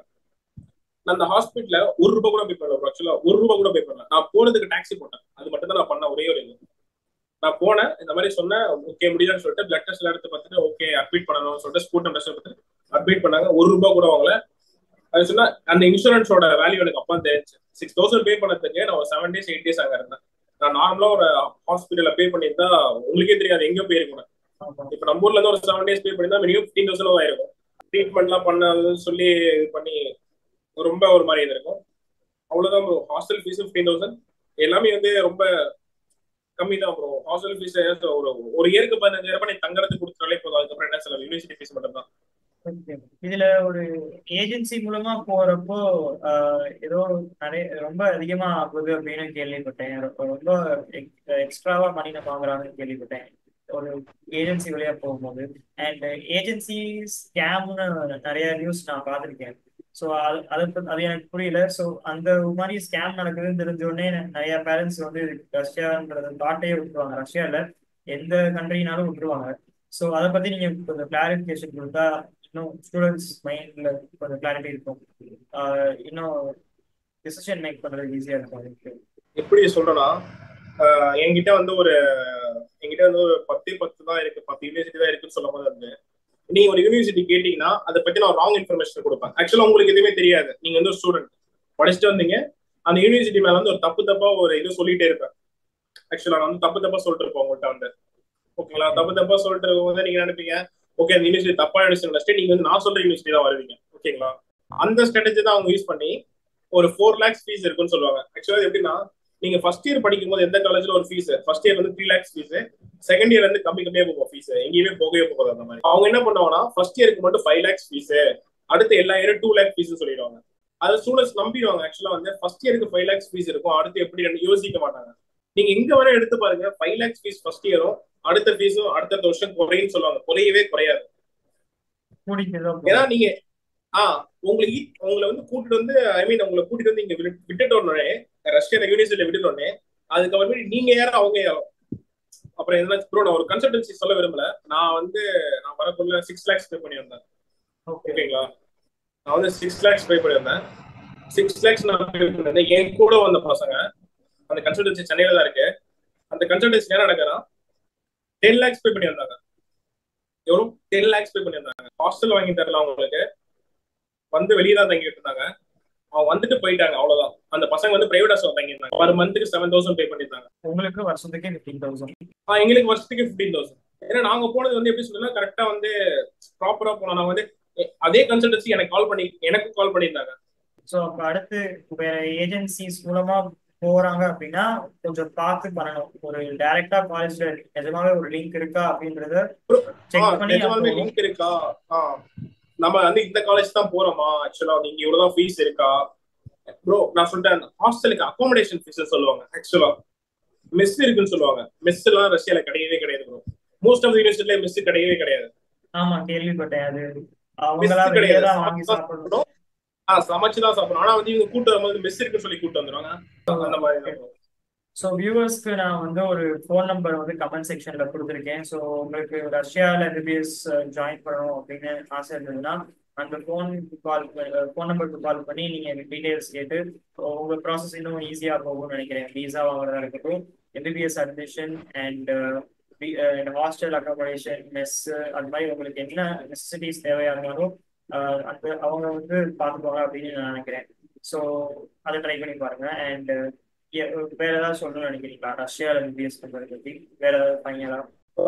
நான் அந்த ஹாஸ்பிட்டல்ல ஒரு ரூபாய் கூட பே பண்ணல ஆக்சுவலா ஒரு ரூபாய் கூட பே பண்ணல நான் போனதுக்கு டாக்ஸி போட்டேன் அது மட்டும் தான் நான் பண்ண ஒரே ஒரு இது நான் போனேன் இந்த மாதிரி சொன்னேன் ஓகே முடியலன்னு சொல்லிட்டு பிளட் டெஸ்ட் எடுத்து பார்த்துட்டு ஓகே அட்மிட் பண்ணணும்னு சொல்லிட்டு ஸ்கூட்டம் டெஸ்ட் பார்த்துட்டு அட்மிட் பண்ணாங்க ஒரு ரூபாய் கூட வாங்கல அது சொன்னா அந்த இன்சூரன்ஸோட வேல்யூ எனக்கு அப்பா தெரிஞ்சு சிக்ஸ் தௌசண்ட் பே பண்ணதுக்கு நான் ஒரு செவன் டேஸ் எயிட் டேஸ் அங்க இருந்தேன் நான் நார்மலா ஒரு ஹாஸ்பிட்டல்ல பே பண்ணியிருந்தா உங்களுக்கே தெரியாது எங்க போயிருக்கணும் ஆமா இப்ப நம்ம ஊர்ல இருந்து ஒரு செவன் டேஸ் பே பண்ணிருந்தா மினிமம் ஃபிஃப்டீன் தௌசண்ட் ஆயிருக்கும் ட்ரீட்மெண்ட்லாம் பண்ண சொல்லி இது பண்ணி ரொம்ப ஒரு மாதிரி இது இருக்கும் அவ்வளவுதான் ஹாஸ்டல் ஃபீஸ் ஃபிஃப்டீன் தௌசண்ட் எல்லாமே வந்து ரொம்ப கம்மி தான் ப்ரோ ஹாஸ்டல் ஃபீஸ் ஒரு ஒரு இயருக்கு பதினஞ்சாயிரம் ரூபாய் நீ தங்கறதுக்கு கொடுத்தாலே போதும் அதுக்கப்புறம் என்ன செலவு யூனிவர்சிட்டி ஃபீஸ் மட்டும் தான் Okay. இதுல ஒரு ஏஜென்சி மூலமா போறப்போ ஆஹ், ஏதோ நிறைய ரொம்ப அதிகமா ஆகுது அப்படின்னு கேள்விப்பட்டேன் ரொம்ப- ரொம்ப எக்ஸ்ட்ராவா மணி நம்ம வாங்குறாங்கன்னு கேள்விப்பட்டேன் ஒரு ஏஜென்சி வழியா போகும்போது அண்ட் ஏஜென்சி ஸ்கேம்னு நிறைய நியூஸ் நான் பார்த்துருக்கேன் ஸோ அது அது பத்தி- அது எனக்கு புரியல ஸோ அந்த மாதிரி ஸ்கேம் நடக்குதுன்னு தெரிஞ்ச உடனே நிறைய பேரண்ட்ஸ் வந்து ரஷ்யான்றது தாட்டையே விட்டுருவாங்க ரஷ்யால எந்த கண்ட்ரினாலும் விட்டுருவாங்க ஸோ அதை பத்தி நீங்க கொஞ்சம் கிளாரிஃபிகேஷன் கொடுத்தா இன்னும் ஸ்டூடெண்ட்ஸ் மைண்ட்ல கொஞ்சம் கிளாரிட்டி இருக்கும் ஆஹ் இன்னும் டிசிஷன் மேக் பண்றது ஈஸியா இருக்கும் அதுக்கு எப்படி சொல்றேன்னா ஆஹ் என்கிட்ட வந்து ஒரு என்கிட்ட வந்து ஒரு பத்து பத்து தான் இருக்கு பத்து யூனிவர்சிட்டி தான் இருக்குன்னு சொல்லும் போது வந்து நீங்க ஒரு யூனிவர்சிட்டி கேட்டீங்கன்னா அதை பத்தி நான் ராங் இன்ஃபர்மேஷன் கொடுப்பேன் ஆக்சுவலா உங்களுக்கு எதுவுமே தெரியாது நீங்க வந்து ஒரு ஸ்டூடெண்ட் படிச்சுட்டு வந்தீங்க அந்த யூனிவர்சிட்டி மேல வந்து ஒரு தப்பு தப்பா ஒரு இது சொல்லிட்டே இருப்பேன் ஆக்சுவலா நான் வந்து தப்பு தப்பா சொல்லிட்டு இருப்பேன் உங்கள்கிட்ட வந்து ஓகேங்களா தப்பு தப்பா சொல்லிட்டு இருக்கும்போது நீங்க நினைப்பீங்க ஓகே அந்த யூனிவர்சிட்டி தப்பா யூனிவர்சிட்டி நீங்க வந்து நான் சொல்ற யூனிவர்சிட்டி தான் வருவீங்க ஓகேங்களா அந்த ஸ்ட்ராட்டஜி தான் அவங்க யூஸ் பண்ணி ஒரு ஃபோர் லேக்ஸ் ஃபீஸ் இருக்குன்னு சொல்லுவாங்க ஆக்சுவலா எப்படின்னா நீங்க ஃபர்ஸ்ட் இயர் படிக்கும் போது எந்த காலேஜ்ல ஒரு ஃபீஸ் ஃபர்ஸ்ட் இயர் வந்து three lakhs fees second year வந்து கம்மி கம்மியா போகும் ஃபீஸ் எங்கேயுமே போகவே போகாது அந்த மாதிரி அவங்க என்ன பண்ணுவாங்கன்னா ஃபர்ஸ்ட் இயருக்கு மட்டும் ஃபைவ் லேக்ஸ் ஃபீஸ் அடுத்த எல்லா இயரும் டூ லேக் ஃபீஸ் சொல்லிடுவாங்க அது ஸ்டூடெண்ட்ஸ் நம்பிடுவாங்க ஆக்சுவலா வந்து ஃபர்ஸ்ட் இயருக்கு ஃபைவ் லேக்ஸ் ஃபீஸ் இருக்கும் அடுத்து எப்படி யோசிக்க மாட்டாங்க நீங்க இங்க வரை எடுத்து பாருங்க ஃபைவ் லேக்ஸ் ஃபீஸ் ஃபர்ஸ்ட் இயரும் அடுத்த ஃபீஸும் அடுத்த வருஷம் குறையும் சொல்லுவாங்க குறையவே குறையாது கூட்டிட்டு தான் ஏன்னா போகும். நீங்க ஆ உங்களுக்கு உங்களை வந்து கூட்டிட்டு வந்து ஐ மீன் உங்களை கூட்டிட்டு வந்து இங்க விட்டு- விட்டுட்ட உடனே ரஷ்யா யூனிவர்சிட்டியில விட்டுட்ட உடனே அதுக்கப்புறமேட்டு நீங்க யாரும் அவங்க யாரும் அப்புறம் என்ன ப்ரோ நான் ஒரு கன்சல்டன்சி சொல்ல விரும்பல நான் வந்து நான் வரக்குள்ள சிக்ஸ் லேக்ஸ் பே பண்ணியிருந்தேன் Okay. ஓகேங்களா நான் வந்து சிக்ஸ் லேக்ஸ் பே பண்ணியிருந்தேன் சிக்ஸ் லேக்ஸ் நான் பே பண்ணியிருந்தேன் என் கூட வந்த பசங்க அந்த கன்சல்டன்சி சென்னையில தான் இருக்கு அந்த கன்சல்டன்சி என்ன நடக்குதுன்னா டென் லேக்ஸ் பே பண்ணியிருந்தாங்க எவ்வளோ டென் லேக்ஸ் பே பண்ணியிருந்தாங்க ஹாஸ்டல் வாங்கி தரல அவங்களுக்கு வந்து வெளியே தான் தங்கிட்டு இருந்தாங்க அவங்க வந்துட்டு போயிட்டாங்க அவ்வளவுதான் அந்த பசங்க வந்து பிரைவேட் ஹாஸ்டல் தங்கியிருந்தாங்க பர் மந்த்துக்கு செவன் தௌசண்ட் பே பண்ணிருந்தாங்க உங்களுக்கு வருஷத்துக்கே ஃபிஃப்டீன் தௌசண்ட் ஆஹ் எங்களுக்கு வருஷத்துக்கு ஃபிஃப்டீன் தௌசண்ட் ஏன்னா நாங்க போனது வந்து எப்படி சொல்லுன்னா கரெக்டா வந்து ப்ராப்பரா போனோம் நான் வந்து எ- அதே கன்சல்டன்சி எனக்கு கால் பண்ணி எனக்கு கால் பண்ணியிருந்தாங்க ஸோ அப்போ அடுத்து வேற ஏஜென்சிஸ் மூலமா போறாங்க அப்படின்னா கொஞ்சம் பார்த்து பண்ணணும் ஒரு டைரக்டா காலேஜ்ல நிஜமாவே ஒரு லிங்க் இருக்கா அப்படின்றத செக் ஆஹ் பண்ணி நிஜமாலுமே அப்போ- லிங்க் இருக்கா ஆஹ் நம்ம வந்து இந்த காலேஜ் தான் போறோமா ஆக்சுவலா நீங்க இவ்வளவுதான் ஃபீஸ் இருக்கா ப்ரோ நான் சொல்லிட்டேன் ஹாஸ்டலுக்கு அகாமடேஷன் ஃபீஸ் சொல்லுவாங்க ஆக்சுவலா மெஸ் இருக்குன்னு சொல்லுவாங்க மெஸ் எல்லாம் ரஷ்யால கிடையவே கிடையாது ப்ரோ மோஸ்ட் ஆஃப் யூனிவர்சிட்டில மெஸ் கிடையவே கிடையாது ஆமா கேள்விப்பட்டேன் அது மெஸ் அவங்களா வெளியே கிடையாது தான் வாங்கி சமைச்சு தான் சாப்பிடணும் சாப்பிடணும் ஆஹ் சமைச்சு தான் சாப்பிடணும் ஆனா வந்து இவங்க கூட்டு வரும்போது மெஸ் இருக்குன்னு சொல்லி கூட்டு வந்துருவாங்க அந்த மாதிரி தான் bro. ஸோ வியூவர்ஸ்க்கு நான் வந்து ஒரு ஃபோன் நம்பர் வந்து கமெண்ட் செக்ஷன்ல கொடுத்துருக்கேன் ஸோ உங்களுக்கு ரஷ்யாவில் எம்பிபிஎஸ் ஜாயின் பண்ணணும் அப்படின்னு ஆசை இருந்ததுன்னா அந்த ஃபோன் கால் ஃபோன் நம்பருக்கு கால் பண்ணி நீங்கள் டீடைல்ஸ் கேட்டு உங்கள் ப்ராசஸ் இன்னும் ஈஸியாக போகும்னு நினைக்கிறேன் விசா வாங்குறதா இருக்கட்டும் MBBS admission and hostel accommodation mess அது மாதிரி உங்களுக்கு என்ன நெசசிட்டிஸ் தேவையா இருந்தாலும் அஹ், அந்த அவங்க வந்து பார்த்துக்குவாங்க அப்படின்னு நான் நினைக்கிறேன் ஸோ அதை ட்ரை பண்ணி பாருங்க அண்ட் ஏ- வேற ஏதாவது சொல்லணும்னு நினைக்கிறீங்களா ரஷ்யால எம்பிபிஎஸ் பண்றதை பத்தி வேற ஏதாவது ஃபைனலா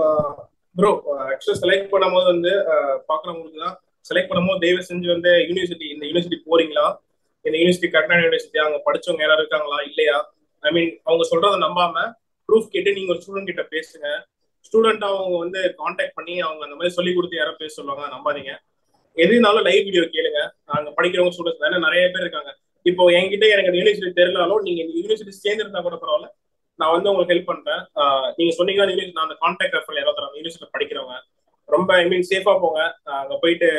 ப்ரோ ஆக்சுவலா செலக்ட் பண்ணும்போது வந்து பாக்குறவங்களுக்கு தான் செலக்ட் பண்ணும்போது தயவு செஞ்சு வந்து யூனிவர்சிட்டி இந்த யூனிவர்சிட்டி போறீங்களா இந்த யூனிவர்சிட்டி கரெக்டான யூனிவர்சிட்டி அங்க படிச்சவங்க யாராவது இருக்காங்களா இல்லையா ஐ மீன் அவங்க சொல்றதை நம்பாம ப்ரூஃப் கேட்டு நீங்க ஒரு ஸ்டூடெண்ட் கிட்ட பேசுங்க ஸ்டூடெண்ட் அவங்க வந்து காண்டாக்ட் பண்ணி அவங்க அந்த மாதிரி சொல்லி கொடுத்து யாரோ பேச சொல்லுவாங்க நம்பாதீங்க எதுனாலும் லைவ் வீடியோ கேளுங்க அங்க படிக்கிறவங்க ஸ்டூடெண்ட்ஸ் தானே நிறைய பேர் இருக்காங்க இப்போ என்கிட்ட எனக்கு அந்த யூனிவர்சிட்டி தெரியலாலும் நீங்க இந்த யூனிவர்சிட்டி சேர்ந்துருந்தா கூட பரவாயில்ல நான் வந்து உங்களுக்கு ஹெல்ப் பண்றேன் ஆஹ் நீங்க சொன்னீங்கன்னா யூனிவர்சிட்டி நான் அந்த கான்டாக்ட் ரெஃபர் யாராவது தராங்க யூனிவர்சிட்டி படிக்கிறவங்க ரொம்ப ஐ மீன் சேஃபா போங்க ஆஹ் அங்க போயிட்டு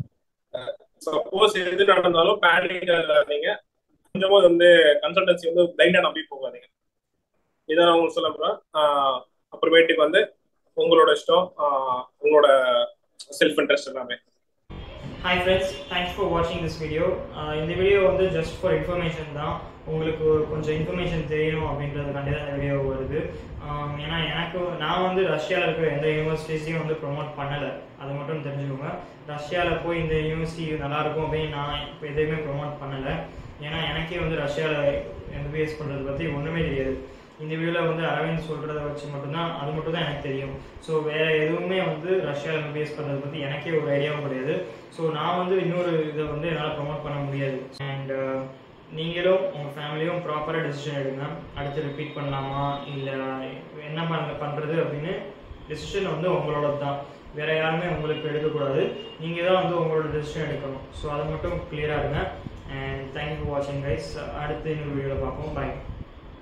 சப்போஸ் எது நடந்தாலும் பேனிக் ஆகாதீங்க கொஞ்சமா வந்து கன்சல்டன்சி வந்து பிளைண்டா நம்பி போகாதீங்க இதை நான் உங்களுக்கு சொல்ல போறேன் ஆஹ் அப்புறமேட்டுக்கு வந்து உங்களோட இஷ்டம் ஆஹ் உங்களோட செல்ஃப் இன்ட்ரெஸ்ட் எல்லாமே ஹாய் ஃப்ரெண்ட்ஸ் தேங்க்ஸ் ஃபார் வாட்சிங் திஸ் வீடியோ இந்த வீடியோ வந்து ஜஸ்ட் ஃபார் இன்ஃபர்மேஷன் தான் உங்களுக்கு ஒரு கொஞ்சம் இன்ஃபர்மேஷன் தெரியணும் அப்படின்றதுக்காண்டி தான் இந்த வீடியோ வருது ஆம், ஏன்னா எனக்கு நான் வந்து ரஷ்யாவில் இருக்கிற எந்த யூனிவர்சிட்டிஸையும் வந்து ப்ரொமோட் பண்ணலை அது மட்டும் தெரிஞ்சுக்கோங்க ரஷ்யாவில் போய் இந்த யூனிவர்சிட்டி நல்லா இருக்கும் அப்படின்னு நான் இப்போ எதையுமே ப்ரொமோட் பண்ணலை ஏன்னா எனக்கே வந்து ரஷ்யாவில் எம்பிபிஎஸ் பண்ணுறது பற்றி ஒன்றுமே தெரியாது இந்த வீடியோவில் வந்து அரவிந்த் சொல்கிறத வச்சு மட்டும்தான் அது மட்டும் தான் எனக்கு தெரியும் ஸோ வேறு எதுவுமே வந்து ரஷ்யாவில் எம்பிபிஎஸ் பண்ணுறதை பற்றி எனக்கே ஒரு ஐடியாவும் கிடையாது ஸோ நான் வந்து இன்னொரு இதை வந்து என்னால் ப்ரொமோட் பண்ண முடியாது அண்ட் நீங்களும் உங்கள் ஃபேமிலியும் ப்ராப்பராக டெசிஷன் எடுங்க அடுத்து ரிப்பீட் பண்ணலாமா இல்லை என்ன பண்ண பண்ணுறது அப்படின்னு டெசிஷன் வந்து உங்களோட தான் வேற யாருமே உங்களுக்கு எடுக்கக்கூடாது நீங்கள் தான் வந்து உங்களோட டெசிஷன் எடுக்கணும் ஸோ அதை மட்டும் கிளியராக இருங்க அண்ட் தேங்க்யூ ஃபார் வாட்சிங் கைஸ் அடுத்து இன்னொரு வீடியோவில் பார்ப்போம் பாய்